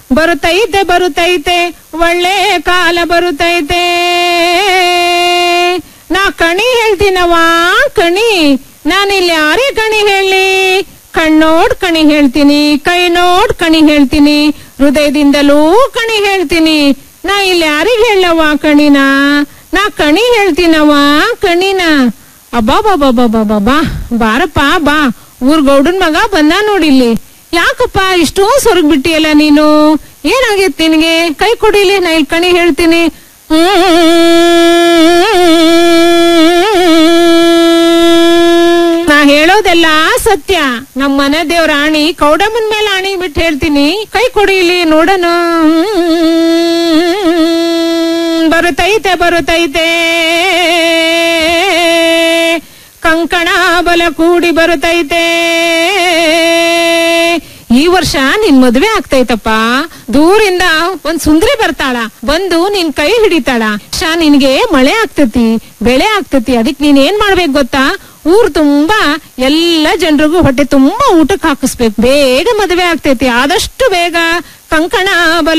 ಬರುತ್ತೈತೆ ಬರುತ್ತೈತೆ ಒಳ್ಳೆ ಕಾಲ ಬರುತ್ತೈತೆ ನಾ ಕಣಿ ಹೇಳ್ತೀನವ ಕಣಿ ನಾನಿಲ್ಲಿ ಯಾರೇ ಕಣಿ ಹೇಳಿ ಕಣ್ಣೋಡ್ ಕಣಿ ಹೇಳ್ತೀನಿ ಕೈ ನೋಡ್ ಕಣಿ ಹೇಳ್ತೀನಿ ಹೃದಯದಿಂದಲೂ ಕಣಿ ಹೇಳ್ತೀನಿ ನಾ ಇಲ್ಲಿ ಯಾರಿಗ್ ಹೇಳವ ಕಣಿನ ನಾ ಕಣಿ ಹೇಳ್ತೀನವ ಕಣಿನ ಅಬ್ಬಾ ಬಾಬಾ ಬಾಬಾ ಬಾಬಾ ಬಾರಪ್ಪ ಬಾ ಊರ್ ಗೌಡನ್ ಮಗ ಬಂದ ನೋಡಿಲ್ಲಿ ಯಾಕಪ್ಪ ಇಷ್ಟೋ ಸೊರಗ್ ಬಿಟ್ಟಿಯಲ್ಲ ನೀನು ಏನಾಗೈತ್ ನಿನಗೆ ಕೈ ಕೊಡಿಲಿ ನಾ ಇಲ್ಲಿ ಕಣಿ ಹೇಳ್ತೀನಿ ನಾ ಹೇಳೋದೆಲ್ಲ ಸತ್ಯ ನಮ್ಮ ಮನೆ ದೇವ್ರ ಆಣಿ ಕೌಡಮ್ಮನ್ ಮೇಲೆ ಆಣಿ ಬಿಟ್ಟು ಹೇಳ್ತೀನಿ ಕೈ ಕೊಡಿಲಿ ನೋಡೋಣ ಬರುತ್ತೈತೆ ಬರುತ್ತೈತೆ ಕಂಕಣ ಬಲ ಕೂಡಿ ಬರುತ್ತೈತೆ ಈ ವರ್ಷ ನಿನ್ ಮದ್ವೆ ಆಗ್ತೈತಪ್ಪ ದೂರಿಂದ ಒಂದ್ ಸುಂದ್ರಿ ಬರ್ತಾಳ ಬಂದು ನಿನ್ ಕೈ ಹಿಡಿತಾಳ ಶಾ ನಿನ್ಗೆ ಮಳೆ ಆಗ್ತತಿ ಬೆಳೆ ಆಗ್ತತಿ ಅದಕ್ ನೀನ್ ಏನ್ ಮಾಡ್ಬೇಕು ಗೊತ್ತಾ ಊರ್ ತುಂಬಾ ಎಲ್ಲ ಜನರಿಗೂ ಹೊಟ್ಟೆ ತುಂಬಾ ಊಟಕ್ಕೆ ಹಾಕಿಸ್ಬೇಕು ಬೇಗ ಮದ್ವೆ ಆಗ್ತೈತಿ ಆದಷ್ಟು ಬೇಗ ಕಂಕಣ ಬಲ